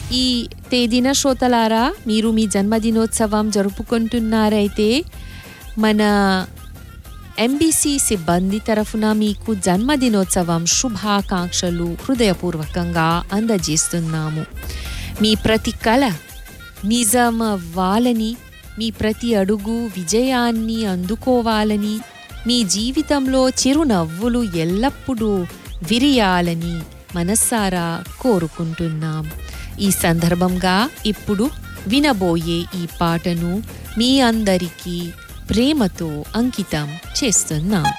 ఈ తేదీన శ్రోతలారా మీరు మీ జన్మదినోత్సవం జరుపుకుంటున్నారైతే మన ఎంబీసీ సిబ్బంది తరఫున మీకు జన్మదినోత్సవం శుభాకాంక్షలు హృదయపూర్వకంగా అందజేస్తున్నాము మీ ప్రతి కళ నిజమవ్వాలని మీ ప్రతి అడుగు విజయాన్ని అందుకోవాలని మీ జీవితంలో చిరునవ్వులు ఎల్లప్పుడూ విరియాలని మనస్సారా కోరుకుంటున్నాం ఈ సందర్భంగా ఇప్పుడు వినబోయే ఈ పాటను మీ అందరికీ ప్రేమతో అంకితం చేస్తున్నాం